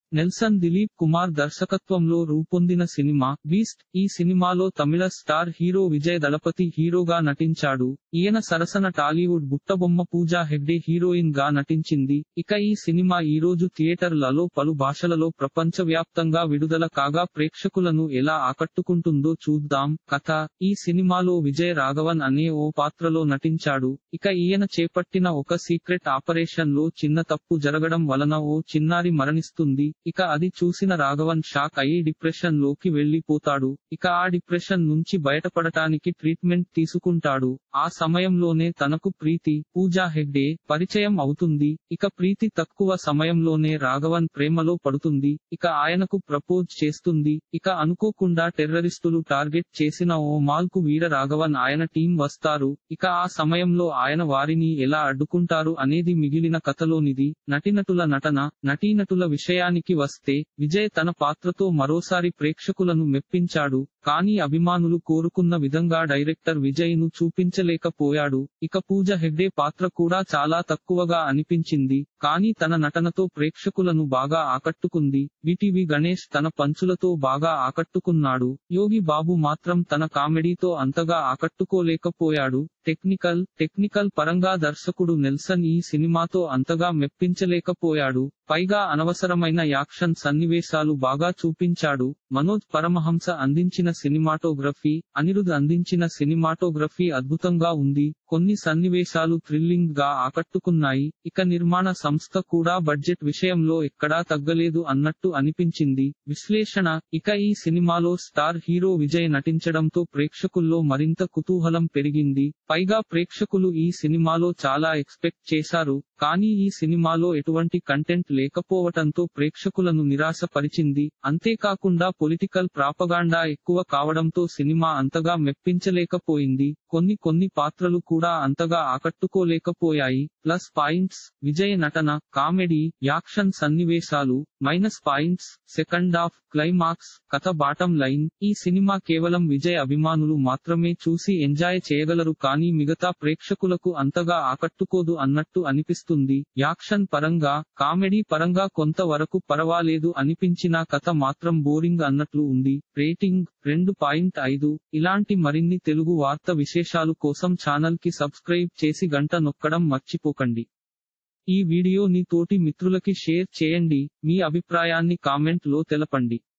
Nelson Dilip Kumar దర్శకత్వంలో రూపొందిన cinema Beast ఈ సినిమాలో తమిళ స్టార్ హీరో విజయ్ దళపతి హీరోగా నటించాడు ఈయన సరసన టాలీవుడ్ బుట్టబొమ్మ పూజా హెగ్డే హీరోయిన్ గా నటించింది ఇక ఈ సినిమా ఈ రోజు థియేటర్లలో పలు భాషలలో ప్రపంచవ్యాప్తంగా విడుదల కాగా ప్రేక్షకులను ఎలా ఆకట్టుకుంటుందో చూద్దాం కథ ఈ సినిమాలో విజయ్ రాఘవన్ అనే ఓ పాత్రలో నటించాడు ఇక ఈయన చేపట్టిన ఒక సీక్రెట్ ఆపరేషన్ లో చిన్న తప్పు జరగడం వలన ఓ చిన్నారి మరణిస్తుంది ఇక అది చూసిన రాఘవన్ షాక్ అయ్యి డిప్రెషన్ లోకి వెళ్లిపోతాడు ఇక ఆ డిప్రెషన్ నుంచి బయటపడటానికి ట్రీట్మెంట్ తీసుకుంటాడు ఆ సమయంలోనే తనకు ప్రీతి పూజా హెగ్డే పరిచయం అవుతుంది ఇక ప్రీతి తక్కువ సమయంలోనే రాఘవన్ ప్రేమలో పడుతుంది ఇక ఆయనకు ప్రపోజ్ చేస్తుంది ఇక అనుకోకుండా టెర్రరిస్టులు టార్గెట్ చేసిన ఓ మాల్ కు వీర రాఘవన్ ఆయన టీం వస్తారు ఇక ఆ సమయంలో ఆయన వారిని ఎలా అడ్డుకుంటారు అనేది మిగిలిన కథలోనిది నటినటుల నటన నటీనటుల విషయానికి వస్తే విజయ్ తన పాత్రతో మరోసారి ప్రేక్షకులను మెప్పించాడు కానీ అభిమానులు కోరుకున్న విధంగా డైరెక్టర్ విజయ్ ను చూపించలేకపోయాడు ఇక పూజ హెగ్డే పాత్ర కూడా చాలా తక్కువగా అనిపించింది కానీ తన నటనతో ప్రేక్షకులను బాగా ఆకట్టుకుంది విటివి గణేష్ తన పంచులతో బాగా ఆకట్టుకున్నాడు యోగి బాబు మాత్రం తన కామెడీతో అంతగా ఆకట్టుకోలేకపోయాడు టెక్నికల్ టెక్నికల్ పరంగా దర్శకుడు నెల్సన్ ఈ సినిమాతో అంతగా మెప్పించలేకపోయాడు పైగా అనవసరమైన యాక్షన్ సన్నివేశాలు బాగా చూపించాడు మనోజ్ పరమహంస అందించిన సినిమాటోగ్రఫీ అనిరుద్ అందించిన సినిమాటోగ్రఫీ అద్భుతంగా ఉంది కొన్ని సన్నివేశాలు థ్రిల్లింగ్ గా ఆకట్టుకున్నాయి ఇక నిర్మాణ సంస్థ కూడా బడ్జెట్ విషయంలో ఎక్కడా తగ్గలేదు అన్నట్టు అనిపించింది విశ్లేషణ ఇక ఈ సినిమాలో స్టార్ హీరో విజయ్ నటించడంతో ప్రేక్షకుల్లో మరింత కుతూహలం పెరిగింది పైగా ప్రేక్షకులు ఈ సినిమాలో చాలా ఎక్స్పెక్ట్ చేశారు కానీ ఈ సినిమాలో ఎటువంటి కంటెంట్ లేకపోవటంతో ప్రేక్షకులను నిరాశపరిచింది అంతేకాకుండా పొలిటికల్ ప్రాపగాండా ఎక్కువ కావడంతో సినిమా అంతగా మెప్పించలేకపోయింది కొన్ని కొన్ని పాత్రలు కూడా అంతగా ఆకట్టుకోలేకపోయాయి ప్లస్ పాయింట్స్ విజయ్ నటన కామెడీ యాక్షన్ సన్నివేశాలు minus points second half climax కథ బాటం లైన్ ఈ సినిమా కేవలం విజయ్ అభిమానులు మాత్రమే చూసి ఎంజాయ్ చేయగలరు కానీ మిగతా ప్రేక్షకులకు అంతగా ఆకట్టుకోదు అన్నట్టు అనిపిస్తుంది యాక్షన్ పరంగా కామెడీ పరంగా కొంత వరకు పర్వాలేదు అనిపించినా కథ మాత్రం బోరింగ్ అన్నట్లు ఉంది రేటింగ్ రెండు పాయింట్ ఐదు ఇలాంటి మరిన్ని తెలుగు వార్త విశేషాలు కోసం ఛానల్ కి సబ్స్క్రైబ్ చేసి గంట నొక్కడం మర్చిపోకండి ఈ వీడియోని తోటి మిత్రులకి షేర్ చేయండి మీ అభిప్రాయాన్ని కామెంట్ లో తెలపండి